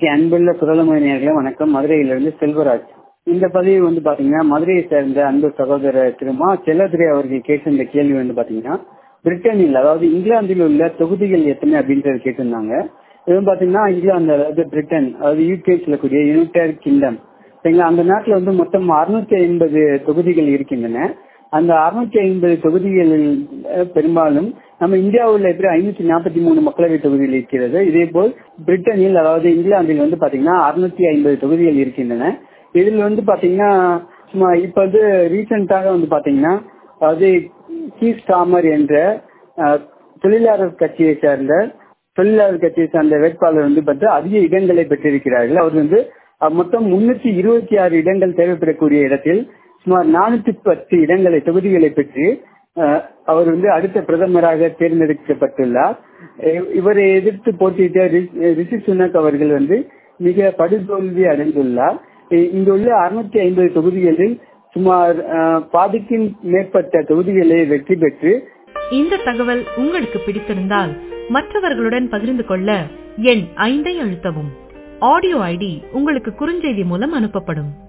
okay அன்புள்ள குரலமொழி நேர்களே வணக்கம் மதுரையிலிருந்து செல்வராஜ் இந்த பதிவு வந்து பாத்தீங்கன்னா மதுரையை சேர்ந்த அன்பு சகோதரர் திருமா செல்லதுரை அவர்கள் கேட்ட இந்த கேள்வி வந்து பாத்தீங்கன்னா பிரிட்டனில் அதாவது இங்கிலாந்தில் உள்ள தொகுதிகள் எத்தனை அப்படின்றது கேட்டிருந்தாங்க இது வந்து பாத்தீங்கன்னா இங்கிலாந்து அதாவது பிரிட்டன் அதாவது யூகே சொல்லக்கூடிய யுனைடெட் கிங்டம் சரிங்களா அந்த நாட்டில் வந்து மொத்தம் அறுநூத்தி ஐம்பது தொகுதிகள் இருக்கின்றன அந்த அறுநூத்தி ஐம்பது தொகுதிகளில் அஹ், பெரும்பாலும் நம்ம இந்தியாவில் எப்படி ஐநூத்தி நாற்பத்தி மூணு மக்களவை தொகுதிகள் இருக்கிறது இதே போல் பிரிட்டனில் அதாவது இங்கிலாந்தில் வந்து பாத்தீங்கன்னா அறுநூத்தி ஐம்பது தொகுதிகள் இருக்கின்றன இதில் வந்து பாத்தீங்கன்னா சும்மா இப்ப வந்து ரீசெண்டாக வந்து பாத்தீங்கன்னா அதாவது கீஸ் டாமர் என்ற அஹ், தொழிலாளர் கட்சியை சேர்ந்த தொழிலாளர் கட்சியை சார்ந்த வேட்பாளர் வந்து பார்த்து அதிக இடங்களை பெற்றிருக்கிறார்கள் அவர் வந்து அஹ், மொத்தம் முன்னூத்தி இருபத்தி ஆறு இடங்கள் தேவைப்படக்கூடிய இடத்தில் சுமார் நானூத்தி பத்து இடங்களை தொகுதிகளை பெற்று அஹ், அவர் வந்து அடுத்த பிரதமராக தேர்ந்தெடுக்கப்பட்டுள்ளார் இ- இவரை எதிர்த்து போட்டியிட்ட ரி- ரிஷி சுனக் அவர்கள் வந்து மிக படுதோல்வி அடைந்துள்ளார் இ- இங்குள்ள அறுநூத்தி ஐம்பது தொகுதிகளில் சுமார் அஹ், பாதிக்கும் மேற்பட்ட தொகுதிகளை வெற்றி பெற்று இந்த தகவல் உங்களுக்கு பிடித்திருந்தால் மற்றவர்களுடன் பகிர்ந்து கொள்ள எண் ஐந்தை அழுத்தவும் ஆடியோ ஐடி உங்களுக்கு குறுஞ்செய்தி மூலம் அனுப்பப்படும்